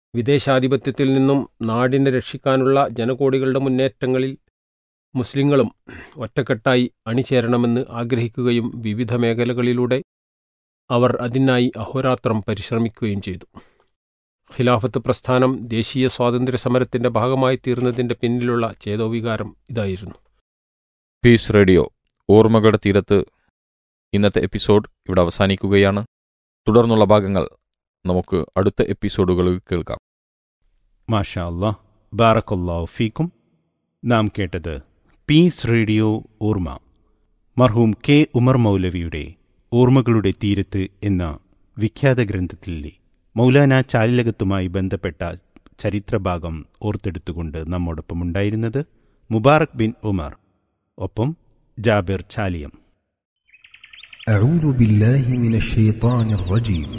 വിദേശാധിപത്യത്തിൽ നിന്നും നാടിനെ രക്ഷിക്കാനുള്ള ജനകോടികളുടെ മുന്നേറ്റങ്ങളിൽ മുസ്ലിങ്ങളും ഒറ്റക്കെട്ടായി അണിചേരണമെന്ന് ആഗ്രഹിക്കുകയും വിവിധ മേഖലകളിലൂടെ അവർ അതിനായി അഹോരാത്രം പരിശ്രമിക്കുകയും ചെയ്തു ഖിലാഫത്ത് പ്രസ്ഥാനം ദേശീയ സ്വാതന്ത്ര്യ സമരത്തിന്റെ ഭാഗമായി തീർന്നതിന്റെ പിന്നിലുള്ള ചേതോവികാരം ഇതായിരുന്നു പീസ് റേഡിയോ ഓർമ്മകളുടെ തീരത്ത് ഇന്നത്തെ എപ്പിസോഡ് ഇവിടെ അവസാനിക്കുകയാണ് തുടർന്നുള്ള ഭാഗങ്ങൾ നമുക്ക് അടുത്ത എപ്പിസോഡുകളിൽ കേൾക്കാം മാഷാ അല്ലാ ബാറക്കല്ലാഹു ഫീക്കും നാം കേട്ടത് പീസ് റേഡിയോ ഓർമ്മ മർഹൂം കെ ഉമർ മൗലവിയുടെ ഓർമ്മകളുടെ തീരത്ത് എന്ന വിഖ്യാത ഗ്രന്ഥത്തിലെ മൗലാന ചാലിലകത്തുമായി ബന്ധപ്പെട്ട ചരിത്രഭാഗം ഓർത്തെടുത്തുകൊണ്ട് നമ്മോടൊപ്പം ഉണ്ടായിരുന്നത് മുബാറക് ബിൻ ഉമർ ഒപ്പം ജാബിർ ചാലിയം أعوذ بالله من الشيطان الرجيم